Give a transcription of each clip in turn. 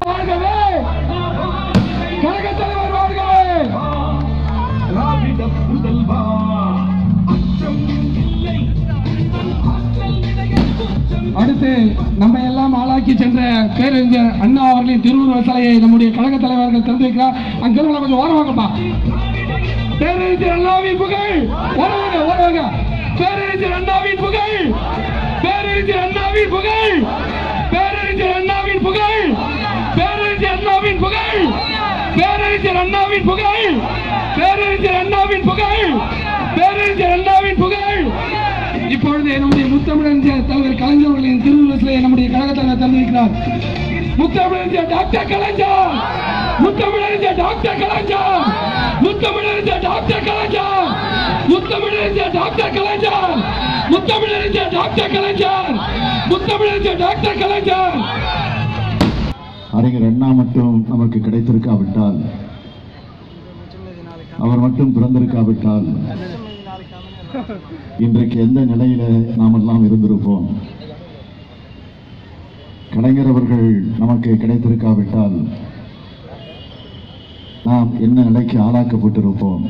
வாழ்கவே கழக தலைவர் வாழ்கவே திராவிட புதல்வா அச்சம் இல்லை ஆற்றல் நிறைய குற்றம் அடுத்து நம்ம எல்லாம் ஆளாக்கி சென்ற பேரறிஞர் அண்ணா அவர்களின் திருவுருவ சிலையை நம்முடைய கழக தலைவர்கள் திறந்து வைக்கிறார் அங்கே கொஞ்சம் ஓரவாங்கப்பா பேரறிஞர் அண்ணாவின் புகழ் ஓரவாங்க ஓரவாங்க பேரறிஞர் அண்ணாவின் புகழ் பேரறிஞர் அண்ணாவின் புகழ் பேரறிஞர் அண்ணாவின் புகழ் பேரறிஞர் அண்ணாவின் புகழ் பேரறிஞர் அண்ணாவின் புகழ் பேரறிஞர் அண்ணாவின் புகழ் பேரறிஞர் அண்ணாவின் புகழ் இப்பொழுது நம்முடைய முத்தமிழறிஞர் தலைவர் கலைஞர் அவர்களின் திருவுருவ சிலையை நம்முடைய கழக தலைவர் தந்திருக்கிறார் முத்தமிழறிஞர் டாக்டர் கலைஞர் முத்தமிழறிஞர் டாக்டர் கலைஞர் முத்தமிழறிஞர் டாக்டர் கலைஞர் முத்தமிழறிஞர் டாக்டர் கலைஞர் முத்தமிழறிஞர் டாக்டர் கலைஞர் முத்தமிழறிஞர் டாக்டர் கலைஞர் அறிஞர் அண்ணா மட்டும் நமக்கு கிடைத்திருக்காவிட்டால் அவர் மட்டும் பிறந்திருக்காவிட்டால் இன்றைக்கு எந்த நிலையில நாம் எல்லாம் இருந்திருப்போம் கலைஞர் அவர்கள் நமக்கு கிடைத்திருக்காவிட்டால் நாம் என்ன நிலைக்கு ஆளாக்கப்பட்டிருப்போம்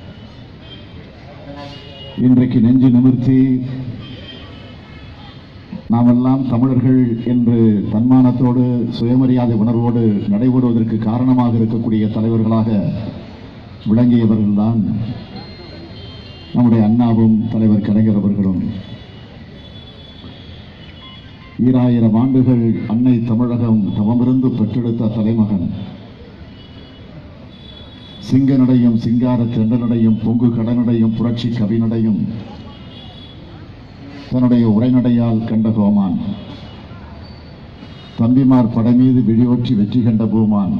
இன்றைக்கு நெஞ்சு நிமிர்த்தி நாமெல்லாம் தமிழர்கள் என்று தன்மானத்தோடு சுயமரியாதை உணர்வோடு நடைபெறுவதற்கு காரணமாக இருக்கக்கூடிய தலைவர்களாக விளங்கியவர்கள்தான் நம்முடைய அண்ணாவும் தலைவர் கலைஞர் அவர்களும் ஈராயிரம் ஆண்டுகள் அன்னை தமிழகம் தவமிருந்து பெற்றெடுத்த தலைமகன் சிங்க நடையும் சிங்கார தென்றலடையும் பொங்கு கடனடையும் புரட்சி கவிநடையும் தன்னுடைய உரைநடையால் கண்ட கோமான் தம்பிமார் படை மீது விழியோற்றி வெற்றி கண்ட பூமான்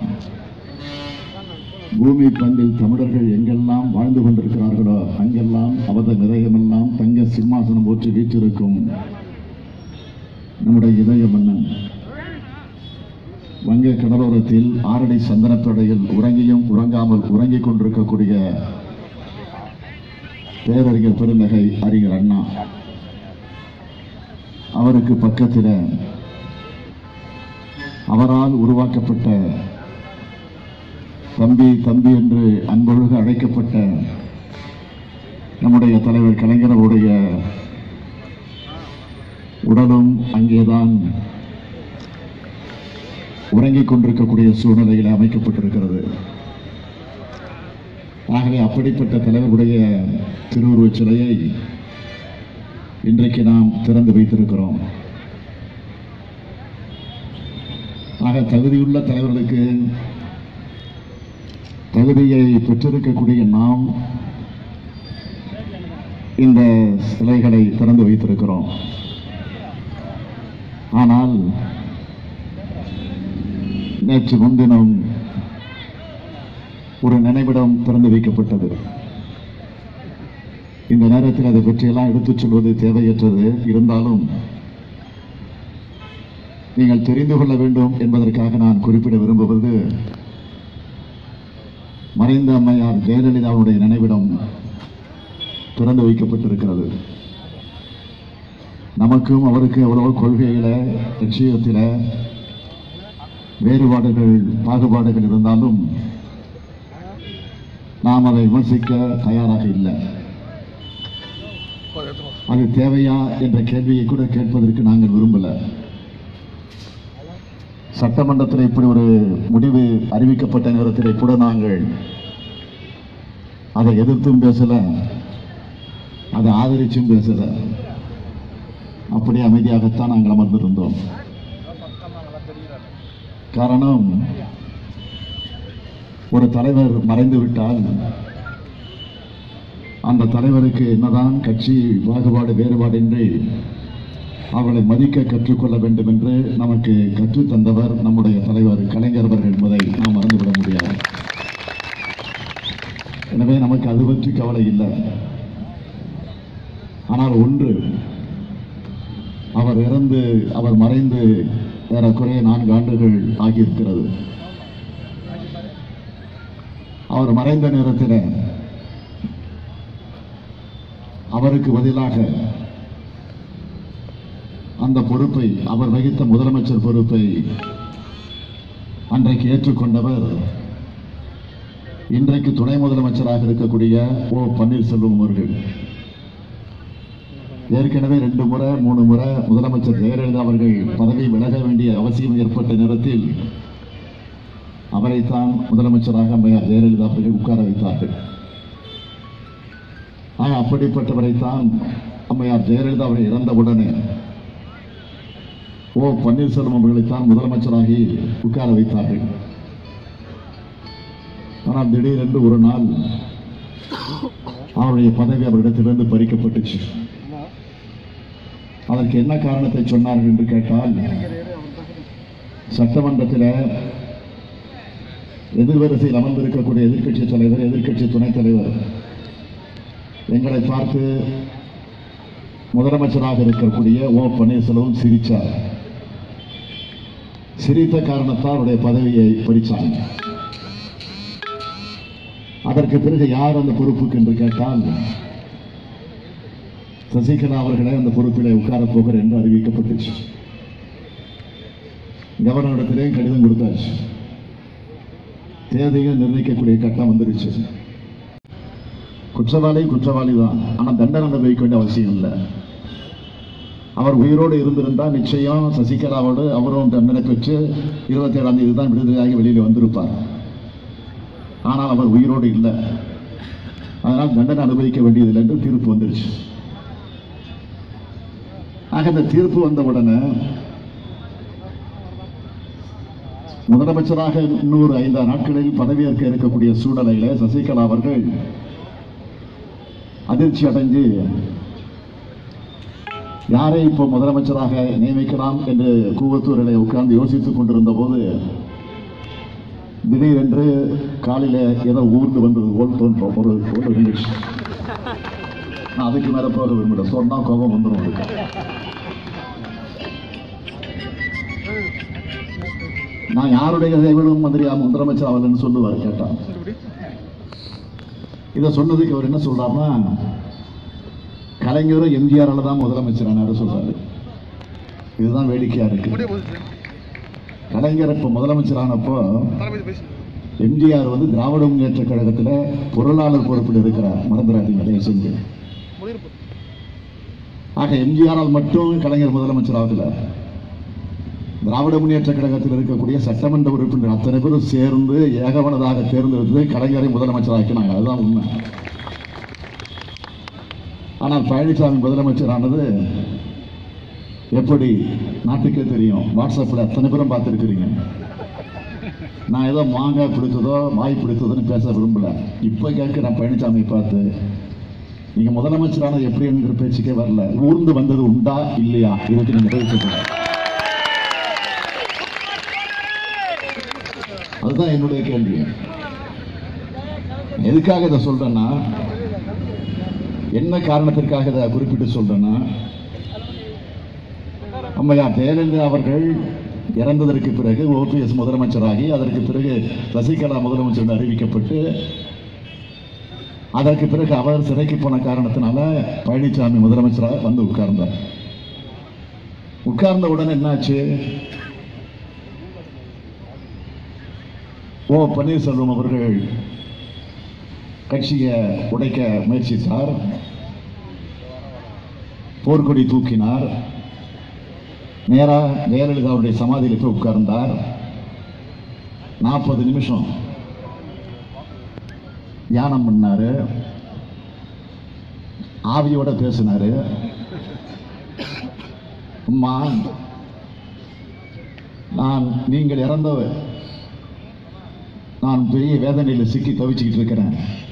பூமி பந்தில் தமிழர்கள் எங்கெல்லாம் வாழ்ந்து கொண்டிருக்கிறார்களோ அங்கெல்லாம் அவத இதயமெல்லாம் தங்க சிம்மாசனம் போற்றி வீற்றிருக்கும் நம்முடைய இதய மன்னன் வங்க கடலோரத்தில் ஆரடி சந்தனத்தொடையில் உறங்கியும் உறங்காமல் உறங்கிக் கொண்டிருக்கக்கூடிய பேரறிஞர் பெருந்தகை அறிஞர் அண்ணா அவருக்கு பக்கத்தில் அவரால் உருவாக்கப்பட்ட தம்பி தம்பி என்று அன்பொழுக அழைக்கப்பட்ட நம்முடைய தலைவர் கலைஞருடைய உடலும் அங்கேதான் உறங்கிக் கொண்டிருக்கக்கூடிய சூழ்நிலையில் அமைக்கப்பட்டிருக்கிறது ஆகவே அப்படிப்பட்ட தலைவருடைய திருவுருவச் சிலையை இன்றைக்கு நாம் திறந்து வைத்திருக்கிறோம் ஆக தகுதியுள்ள தலைவர்களுக்கு தகுதியை பெற்றிருக்கக்கூடிய நாம் இந்த சிலைகளை திறந்து வைத்திருக்கிறோம் ஆனால் நேற்று முன்தினம் ஒரு நினைவிடம் திறந்து வைக்கப்பட்டது இந்த நேரத்தில் அதை பற்றியெல்லாம் எடுத்துச் சொல்வது தேவையற்றது இருந்தாலும் நீங்கள் தெரிந்து கொள்ள வேண்டும் என்பதற்காக நான் குறிப்பிட விரும்புவது மறைந்த அம்மையார் ஜெயலலிதாவுடைய நினைவிடம் திறந்து வைக்கப்பட்டிருக்கிறது நமக்கும் அவருக்கு எவ்வளவோ கொள்கையில லட்சியத்தில வேறுபாடுகள் பாகுபாடுகள் இருந்தாலும் நாம் அதை விமர்சிக்க தயாராக இல்லை அது தேவையா என்ற கேள்வியை கூட கேட்பதற்கு நாங்கள் விரும்பல சட்டமன்றத்தில் இப்படி ஒரு முடிவு அறிவிக்கப்பட்ட நேரத்தில் கூட நாங்கள் அதை எதிர்த்தும் பேசல அதை ஆதரிச்சும் பேசல அப்படியே அமைதியாகத்தான் நாங்கள் அமர்ந்திருந்தோம் காரணம் ஒரு தலைவர் மறைந்து விட்டால் அந்த தலைவருக்கு என்னதான் கட்சி பாகுபாடு வேறுபாடின்றி அவர்களை மதிக்க கற்றுக்கொள்ள வேண்டும் என்று நமக்கு கற்றுத் தந்தவர் நம்முடைய தலைவர் கலைஞர் அவர்கள் என்பதை நாம் மறந்துவிட முடியாது எனவே நமக்கு அது பற்றி கவலை இல்லை ஆனால் ஒன்று அவர் இறந்து அவர் மறைந்து ஏறக்குறைய நான்கு ஆண்டுகள் ஆகியிருக்கிறது அவர் மறைந்த நேரத்தில் அவருக்கு பதிலாக அந்த பொறுப்பை அவர் வகித்த முதலமைச்சர் பொறுப்பை அன்றைக்கு ஏற்றுக்கொண்டவர் இன்றைக்கு துணை முதலமைச்சராக இருக்கக்கூடிய ஓ பன்னீர்செல்வம் அவர்கள் ஏற்கனவே ரெண்டு முறை மூணு முறை முதலமைச்சர் ஜெயலலிதா அவர்கள் பதவி விலக வேண்டிய அவசியம் ஏற்பட்ட நேரத்தில் அவரைத்தான் முதலமைச்சராக அம்மையார் ஜெயலலிதா அவர்கள் உட்கார வைத்தார்கள் ஆக அப்படிப்பட்டவரைத்தான் அம்மையார் ஜெயலலிதா அவர்கள் இறந்தவுடனே ஓ பன்னீர்செல்வம் அவர்களைத்தான் முதலமைச்சராகி உட்கார வைத்தார்கள் ஆனால் திடீரென்று ஒரு நாள் அவருடைய பதவி அவரிடத்திலிருந்து பறிக்கப்பட்டுச்சு அதற்கு என்ன காரணத்தை சொன்னார்கள் என்று கேட்டால் சட்டமன்றத்தில் எதிர்வரிசையில் அமர்ந்திருக்கக்கூடிய எதிர்க்கட்சி தலைவர் எதிர்க்கட்சி துணைத் தலைவர் எங்களை பார்த்து முதலமைச்சராக இருக்கக்கூடிய ஓ பன்னீர்செல்வம் சிரிச்சார் சிரித்த காரணத்தால் அவருடைய பதவியை பறிச்சாங்க அதற்கு பிறகு யார் அந்த பொறுப்புக்கு என்று கேட்டால் சசிகலா அவர்களே அந்த பொறுப்பிலே உட்காரப் போகிறார் என்று அறிவிக்கப்பட்டுச்சு கவர்னரிடத்திலே கடிதம் கொடுத்தாச்சு தேதியை நிர்ணயிக்கக்கூடிய கட்டம் வந்துருச்சு குற்றவாளி குற்றவாளி தான் ஆனால் தண்டனை அனுபவிக்க வேண்டிய அவசியம் இல்லை அவர் உயிரோடு இருந்திருந்தால் நிச்சயம் சசிகலாவோடு அவரும் தண்டனை பெற்று இருபத்தி ஏழாம் தேதி தான் விடுதலையாகி வெளியில் வந்திருப்பார் ஆனால் அவர் உயிரோடு இல்லை அதனால் தண்டனை அனுபவிக்க வேண்டியதில்லை என்று தீர்ப்பு வந்துருச்சு ஆக இந்த தீர்ப்பு வந்தவுடனே முதலமைச்சராக இன்னொரு ஐந்தாறு நாட்களில் பதவியேற்க இருக்கக்கூடிய சூழ்நிலையில சசிகலா அவர்கள் அதிர்ச்சி அடைஞ்சு யாரை இப்போ முதலமைச்சராக நியமிக்கலாம் என்று கூவத்தூரில் உட்கார்ந்து யோசித்துக் கொண்டிருந்த போது திடீரென்று காலையில ஏதோ ஊர்ந்து வந்தது போல் தோன்றும் ஒரு ஒரு நிகழ்ச்சி நான் அதுக்கு மேல போக விரும்பல சொன்னா கோபம் வந்துடும் அதுக்கு நான் யாருடைய சேவலும் மந்திரியா முதலமைச்சர் அவர்னு சொல்லுவார் கேட்டான் இதை சொன்னதுக்கு அவர் என்ன சொல்றாருன்னா கலைஞரும் எம்ஜிஆரால தான் முதலமைச்சர் ஆனாரு சொல்றாரு இதுதான் வேடிக்கையா இருக்கு கலைஞர் இப்ப முதலமைச்சர் ஆனப்போ எம்ஜிஆர் வந்து திராவிட முன்னேற்ற கழகத்துல பொருளாளர் பொறுப்பில் இருக்கிறார் மறந்துடாதீங்க தயவு செஞ்சு ஆக எம்ஜிஆரால் மட்டும் கலைஞர் முதலமைச்சர் ஆகல திராவிட முன்னேற்ற கழகத்தில் இருக்கக்கூடிய சட்டமன்ற உறுப்பினர் அத்தனை பேரும் சேர்ந்து ஏகமனதாக தேர்ந்தெடுத்து கலைஞரை முதலமைச்சராக்கினாங்க அதுதான் உண்மை ஆனால் பழனிசாமி முதலமைச்சரானது எப்படி நாட்டுக்கே தெரியும் வாட்ஸ்அப்பில் அத்தனை பேரும் பார்த்துருக்கிறீங்க நான் ஏதோ மாங்காய் பிடித்ததோ வாய் பிடித்ததோன்னு பேச விரும்பல இப்போ கேட்குறேன் பழனிசாமியை பார்த்து நீங்க முதலமைச்சரானது எப்படி என்கிற பேச்சுக்கே வரல ஊர்ந்து வந்தது உண்டா இல்லையா இதுக்கு நீங்க பதில் சொல்லுங்க அதுதான் என்னுடைய கேள்வி எதுக்காக இதை சொல்றேன்னா என்ன காரணத்திற்காக இதை குறிப்பிட்டு சொல்றேன்னா அம்மையார் ஜெயலலிதா அவர்கள் இறந்ததற்கு பிறகு ஓபிஎஸ் முதலமைச்சராகி அதற்கு பிறகு சசிகலா முதலமைச்சர் என்று அறிவிக்கப்பட்டு அதற்கு பிறகு அவர் சிறைக்கு போன காரணத்தினால பழனிசாமி முதலமைச்சராக வந்து உட்கார்ந்தார் உட்கார்ந்த உடனே என்னாச்சு ஓ பன்னீர்செல்வம் அவர்கள் கட்சியை உடைக்க முயற்சித்தார் போர்க்கொடி தூக்கினார் நேரா ஜெயலலிதாவுடைய சமாதியில் போய் உட்கார்ந்தார் நாற்பது நிமிஷம் தியானம் பண்ணாரு ஆவியோட பேசினாரு அம்மா நான் நீங்கள் இறந்தவர் நான் பெரிய வேதனையில் சிக்கி தவிச்சுக்கிட்டு இருக்கிறேன்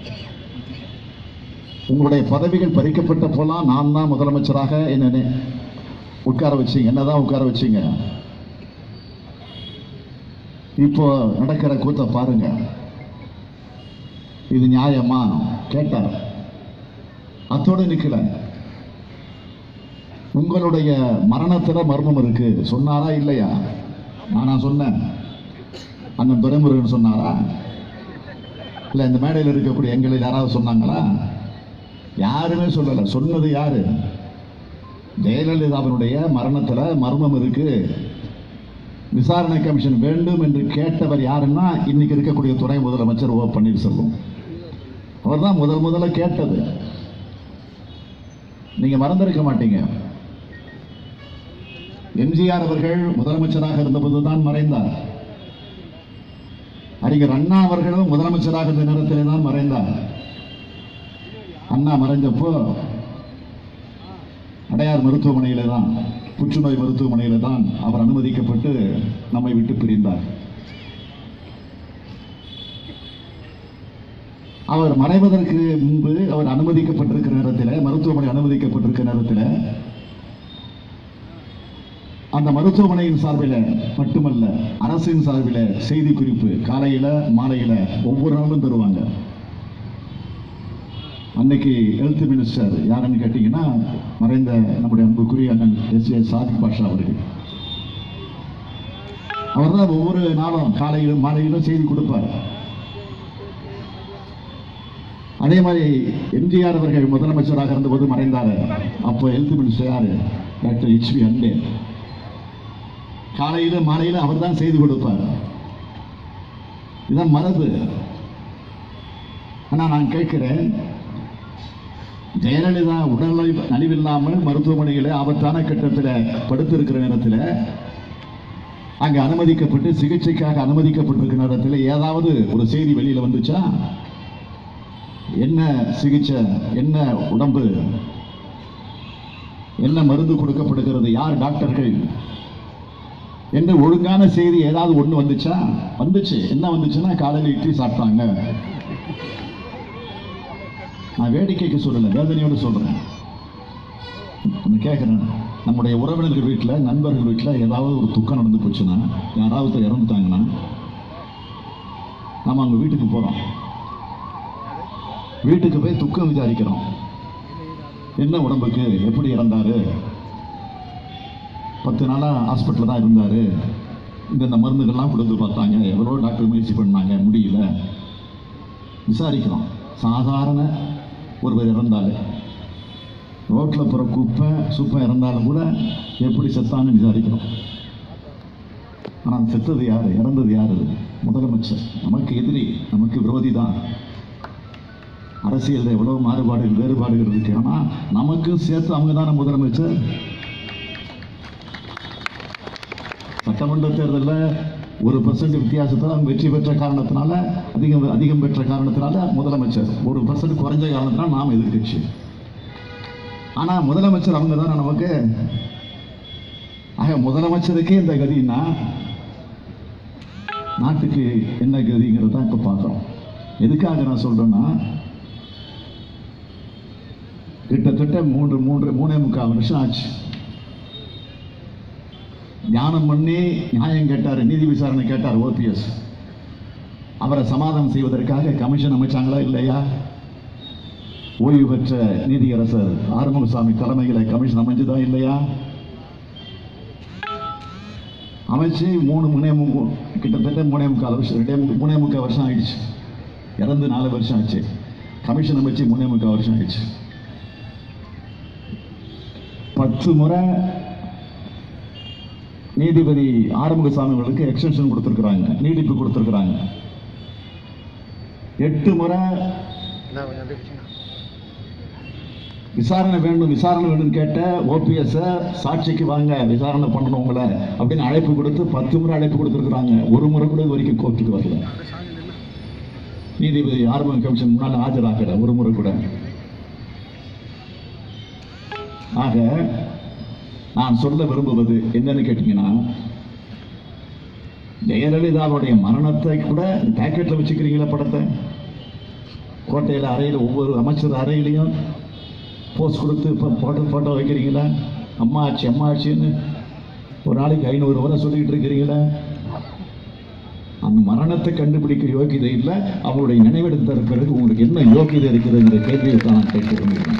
உங்களுடைய பதவிகள் பறிக்கப்பட்ட போலாம் நான் தான் முதலமைச்சராக என்ன உட்கார வச்சீங்க என்னதான் உட்கார வச்சீங்க இப்போ நடக்கிற கூத்த பாருங்க இது நியாயமா கேட்டார் அத்தோடு நிக்கல உங்களுடைய மரணத்துல மர்மம் இருக்கு சொன்னாரா இல்லையா நானா சொன்னேன் அண்ணன் துரைமுருகன் சொன்னாரா இல்ல இந்த மேடையில் இருக்கக்கூடிய எங்களில் யாராவது சொன்னாங்களா யாருமே சொல்லல சொன்னது யாரு ஜெயலலிதாவினுடைய மரணத்துல மர்மம் இருக்கு விசாரணை கமிஷன் வேண்டும் என்று கேட்டவர் யாருன்னா இன்னைக்கு இருக்கக்கூடிய துணை முதலமைச்சர் ஓ பன்னீர்செல்வம் அவர் தான் முதல் முதல்ல கேட்டது நீங்க மறந்திருக்க மாட்டீங்க எம்ஜிஆர் அவர்கள் முதலமைச்சராக இருந்தபோது தான் மறைந்தார் அறிஞர் அண்ணா அவர்களும் முதலமைச்சராக இருந்த நேரத்திலே தான் மறைந்தார் அண்ணா மறைஞ்சப்போ அடையார் மருத்துவமனையில தான் புற்றுநோய் மருத்துவமனையில தான் அவர் அனுமதிக்கப்பட்டு நம்மை விட்டு பிரிந்தார் அவர் மறைவதற்கு முன்பு அவர் அனுமதிக்கப்பட்டிருக்கிற நேரத்தில் மருத்துவமனை அனுமதிக்கப்பட்டிருக்கிற நேரத்தில் அந்த மருத்துவமனையின் சார்பில் மட்டுமல்ல அரசின் சார்பில் செய்தி குறிப்பு காலையில மாலையில ஒவ்வொரு நாளும் தருவாங்க அன்னைக்கு ஹெல்த் மினிஸ்டர் யாருன்னு கேட்டீங்கன்னா மறைந்த நம்முடைய அன்புக்குரிய அண்ணன் எஸ் ஏ சாதிக் பாஷா அவர்கள் அவர் தான் ஒவ்வொரு நாளும் காலையிலும் மாலையிலும் செய்தி கொடுப்பார் அதே மாதிரி எம்ஜிஆர் அவர்கள் முதலமைச்சராக இருந்தபோது மறைந்தார் அப்போ ஹெல்த் மினிஸ்டர் யாரு டாக்டர் ஹெச்பி அண்டே காலையில மாலையில அவர் தான் செய்தி கொடுப்பார் இதான் மரபு ஆனா நான் கேட்கிறேன் ஜெயலலிதா உடல் நலிவில்லாமல் மருத்துவமனையில ஆபத்தான கட்டத்தில் படுத்திருக்கிற நேரத்தில் அங்க அனுமதிக்கப்பட்டு சிகிச்சைக்காக அனுமதிக்கப்பட்டிருக்கிற நேரத்தில் ஏதாவது ஒரு செய்தி வெளியில வந்துச்சா என்ன சிகிச்சை என்ன உடம்பு என்ன மருந்து கொடுக்கப்படுகிறது யார் டாக்டர்கள் என்று ஒழுங்கான செய்தி ஏதாவது ஒண்ணு வந்துச்சா வந்துச்சு என்ன வந்துச்சுன்னா காலையில் இட்லி சாப்பிட்டாங்க நான் வேடிக்கைக்கு சொல்லல வேதனையோடு சொல்றேன் நான் கேட்குறேன் நம்முடைய உறவினர்கள் வீட்டில் நண்பர்கள் வீட்டில் ஏதாவது ஒரு துக்கம் நடந்து போச்சுன்னா யாராவது ஒருத்தர் இறந்துட்டாங்கன்னா நம்ம அவங்க வீட்டுக்கு போகிறோம் வீட்டுக்கு போய் துக்கம் விசாரிக்கிறோம் என்ன உடம்புக்கு எப்படி இறந்தாரு பத்து நாளாக ஹாஸ்பிட்டலில் தான் இருந்தார் இந்தந்த மருந்துகள்லாம் கொடுத்து பார்த்தாங்க எவ்வளோ டாக்டர் முயற்சி பண்ணாங்க முடியல விசாரிக்கிறோம் சாதாரண ஒருவர் இறந்தாலே ரோட்டில் போகிற குப்பை சுப்பை இறந்தாலும் கூட எப்படி செத்தான்னு விசாரிக்கிறோம் ஆனால் செத்தது யார் இறந்தது யார் முதலமைச்சர் நமக்கு எதிரி நமக்கு விரோதி தான் அரசியலில் எவ்வளோ மாறுபாடுகள் வேறுபாடுகள் இருக்கு ஆனால் நமக்கும் சேர்த்து அவங்க தானே முதலமைச்சர் சட்டமன்ற தேர்தலில் ஒரு பர்சன்ட் வித்தியாசத்தில் அவங்க வெற்றி பெற்ற காரணத்தினால அதிகம் அதிகம் பெற்ற காரணத்தினால முதலமைச்சர் ஒரு பர்சன்ட் குறைஞ்ச காரணத்தினால நாம் எதிர்க்கட்சி ஆனால் முதலமைச்சர் அவங்க தானே நமக்கு ஆக முதலமைச்சருக்கே இந்த கதின்னா நாட்டுக்கு என்ன கதிங்கிறத தான் இப்போ பார்க்குறோம் எதுக்காக நான் சொல்றேன்னா கிட்டத்தட்ட மூன்று மூன்று மூணே முக்கால் வருஷம் ஆச்சு தியானம் பண்ணி நியாயம் கேட்டார் நீதி விசாரணை கேட்டார் ஓபிஎஸ் அவரை சமாதானம் செய்வதற்காக கமிஷன் அமைச்சாங்களா இல்லையா ஓய்வு பெற்ற நீதியரசர் ஆறுமுகசாமி தலைமையில் கமிஷன் அமைஞ்சதா இல்லையா அமைச்சு மூணு மூணே மு- கிட்டத்தட்ட மூணே முக்கால் வருஷம் ரெண்டே மு- மூணே முக்கால் வருஷம் ஆயிடுச்சு இறந்து நாலு வருஷம் ஆச்சு கமிஷன் அமைச்சு மூணே முக்கால் வருஷம் ஆயிடுச்சு பத்து முறை நீதிபதி ஆறுமுகசாமி அவர்களுக்கு எக்ஸ்டென்ஷன் கொடுத்துருக்குறாங்க நீடிப்பு கொடுத்துருக்குறாங்க எட்டு முறை விசாரணை வேண்டும் விசாரணை வேண்டும் கேட்ட ஓபிஎஸ் சாட்சிக்கு வாங்க விசாரணை பண்ணணும் உங்களை அப்படின்னு அழைப்பு கொடுத்து பத்து முறை அழைப்பு கொடுத்துருக்குறாங்க ஒரு முறை கூட இது வரைக்கும் கோர்ட்டுக்கு வரல நீதிபதி ஆறுமுக கமிஷன் முன்னால் ஆஜராகல ஒரு முறை கூட ஆக நான் சொல்ல விரும்புவது என்னன்னு கேட்டீங்கன்னா ஜெயலலிதாவுடைய மரணத்தை கூட பேக்கெட்ல வச்சுக்கிறீங்களா படத்தை கோட்டையில் அறையில் ஒவ்வொரு அமைச்சர் அறையிலையும் போஸ்ட் கொடுத்து இப்போ போட்டோ ஃபோட்டோ வைக்கிறீங்களா அம்மா ஆச்சு அம்மா ஆச்சுன்னு ஒரு நாளைக்கு ஐநூறு வரை சொல்லிக்கிட்டு இருக்கிறீங்களா அந்த மரணத்தை கண்டுபிடிக்க யோகியதை இல்லை அவங்களுடைய நினைவெடுத்து தரப்பிறகு உங்களுக்கு என்ன யோகியதை இருக்குதுங்கிற கேள்வியை தான் நான் கேட்க விரும்புகிறேன்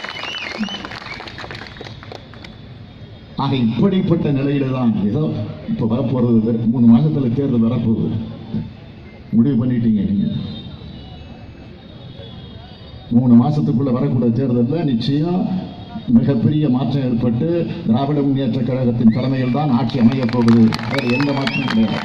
ஆக இப்படிப்பட்ட நிலையில தான் ஏதோ இப்போ வரப்போறது வேற மூணு மாசத்துல தேர்தல் வரப்போகுது முடிவு பண்ணிட்டீங்க நீங்க மூணு மாசத்துக்குள்ள வரக்கூடிய தேர்தலில் நிச்சயம் மிகப்பெரிய மாற்றம் ஏற்பட்டு திராவிட முன்னேற்ற கழகத்தின் தலைமையில் தான் ஆட்சி அமையப் போகுது அதில் எந்த மாற்றமும் கிடையாது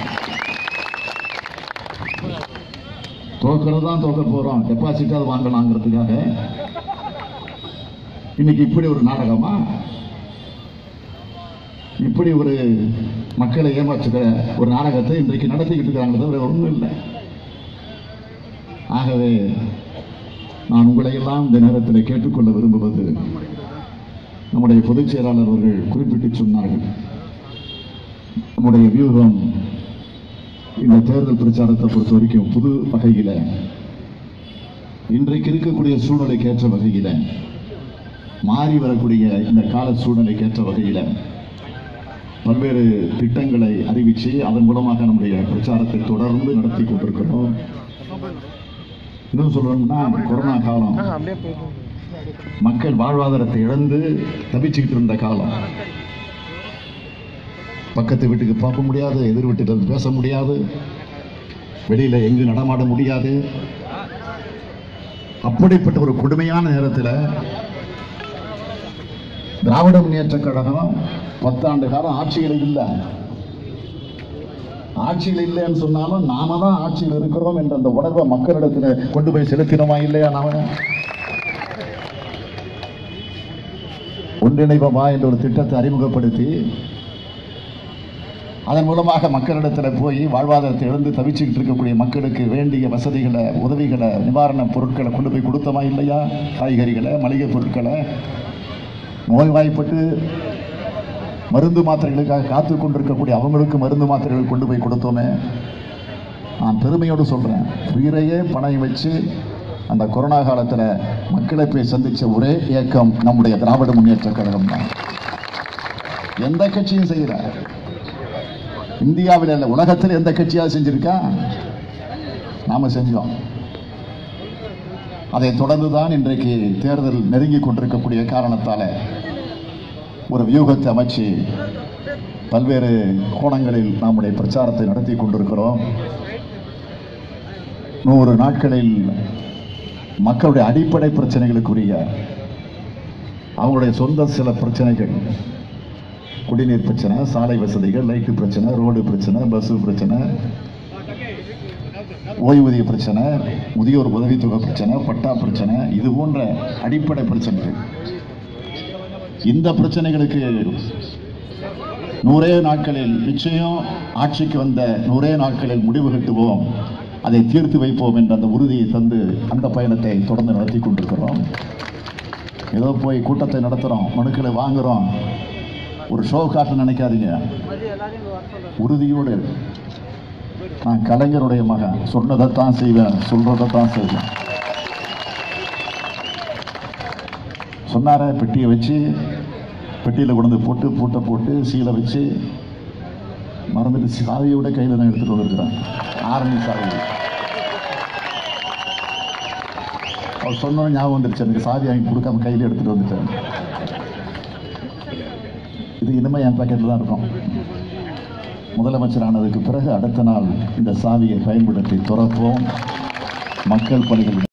தோக்கிறது தான் தோக்க போறோம் டெபாசிட்டாவது வாங்கலாங்கிறதுக்காக இன்னைக்கு இப்படி ஒரு நாடகமா இப்படி ஒரு மக்களை ஏமாற்றுகிற ஒரு நாடகத்தை இன்றைக்கு நடத்திக்கிட்டு இருக்கிறாங்க தவிர ஒன்றும் இல்லை ஆகவே நான் உங்களை எல்லாம் இந்த நேரத்தில் கேட்டுக்கொள்ள விரும்புவது நம்முடைய பொதுச் செயலாளர் அவர்கள் குறிப்பிட்டு சொன்னார்கள் நம்முடைய வியூகம் இந்த தேர்தல் பிரச்சாரத்தை பொறுத்த வரைக்கும் புது வகையில இன்றைக்கு இருக்கக்கூடிய சூழ்நிலைக்கு ஏற்ற வகையில மாறி வரக்கூடிய இந்த கால சூழ்நிலைக்கு ஏற்ற வகையில பல்வேறு திட்டங்களை அறிவிச்சு அதன் மூலமாக நம்முடைய பிரச்சாரத்தை தொடர்ந்து நடத்தி கொண்டிருக்கிறோம் இன்னும் சொல்லணும்னா கொரோனா காலம் மக்கள் வாழ்வாதாரத்தை இழந்து தவிச்சுக்கிட்டு இருந்த காலம் பக்கத்து வீட்டுக்கு பார்க்க முடியாது எதிர் வீட்டுக்கு பேச முடியாது வெளியில எங்கு நடமாட முடியாது அப்படிப்பட்ட ஒரு கொடுமையான நேரத்தில் திராவிட முன்னேற்ற கழகம் பத்தாண்டு காலம் ஆட்சியில் இல்லை ஆட்சியில் இல்லைன்னு சொன்னாலும் நாம தான் ஆட்சியில் இருக்கிறோம் என்ற அந்த உணர்வை மக்களிடத்தில் கொண்டு போய் செலுத்தினோமா இல்லையா நாம ஒன்றிணைப்பமா என்ற ஒரு திட்டத்தை அறிமுகப்படுத்தி அதன் மூலமாக மக்களிடத்தில் போய் வாழ்வாதாரத்தை இழந்து தவிச்சுக்கிட்டு இருக்கக்கூடிய மக்களுக்கு வேண்டிய வசதிகளை உதவிகளை நிவாரணப் பொருட்களை கொண்டு போய் கொடுத்தோமா இல்லையா காய்கறிகளை மளிகை பொருட்களை நோய்வாய்ப்பட்டு மருந்து மாத்திரைகளுக்காக காத்து கொண்டிருக்கக்கூடிய அவங்களுக்கு மருந்து மாத்திரைகள் கொண்டு போய் கொடுத்தோமே நான் பெருமையோடு சொல்கிறேன் உயிரையே பணம் வச்சு அந்த கொரோனா காலத்தில் மக்களை போய் சந்தித்த ஒரே இயக்கம் நம்முடைய திராவிட முன்னேற்ற கழகம் தான் எந்த கட்சியும் செய்யல இந்தியாவில் இல்லை உலகத்தில் எந்த கட்சியாவது செஞ்சிருக்கா நாம செஞ்சோம் அதை தொடர்ந்து தான் இன்றைக்கு தேர்தல் நெருங்கி கொண்டிருக்கக்கூடிய காரணத்தால ஒரு வியூகத்தை அமைச்சு பல்வேறு கோணங்களில் நம்முடைய பிரச்சாரத்தை நடத்தி கொண்டிருக்கிறோம் நூறு நாட்களில் மக்களுடைய அடிப்படை பிரச்சனைகளுக்குரிய அவங்களுடைய சொந்த சில பிரச்சனைகள் குடிநீர் பிரச்சனை சாலை வசதிகள் லைட்டு பிரச்சனை ரோடு பிரச்சனை பஸ் பிரச்சனை ஓய்வூதிய பிரச்சனை முதியோர் உதவித்தொகை பிரச்சனை பட்டா பிரச்சனை இது போன்ற அடிப்படை பிரச்சனைகள் இந்த பிரச்சனைகளுக்கு நூறே நாட்களில் நிச்சயம் ஆட்சிக்கு வந்த நூறே நாட்களில் முடிவு கட்டுவோம் அதை தீர்த்து வைப்போம் என்ற அந்த உறுதியை தந்து அந்த பயணத்தை தொடர்ந்து நடத்தி கொண்டிருக்கிறோம் ஏதோ போய் கூட்டத்தை நடத்துகிறோம் மனுக்களை வாங்குறோம் ஒரு ஷோ காட்ட நினைக்காதீங்க உறுதியோடு நான் கலைஞருடைய மகன் சொன்னதைத்தான் செய்வேன் சொல்றதைத்தான் செய்வேன் சொன்னார பெட்டியை வச்சு பெட்டியில் கொண்டு வந்து போட்டு பூட்டை போட்டு சீலை வச்சு மறந்துட்டு சாவியோட கையில் நான் எடுத்துட்டு வந்திருக்கிறேன் ஆரணி சாவி அவர் சொன்ன ஞாபகம் வந்துருச்சு எனக்கு சாவி வாங்கி கொடுக்காம கையில் எடுத்துட்டு வந்துட்டேன் இது இனிமே என் பாக்கெட்டில் தான் இருக்கும் முதலமைச்சர் ஆனதுக்கு பிறகு அடுத்த நாள் இந்த சாவியை பயன்படுத்தி துறப்போம் மக்கள் பணிகள்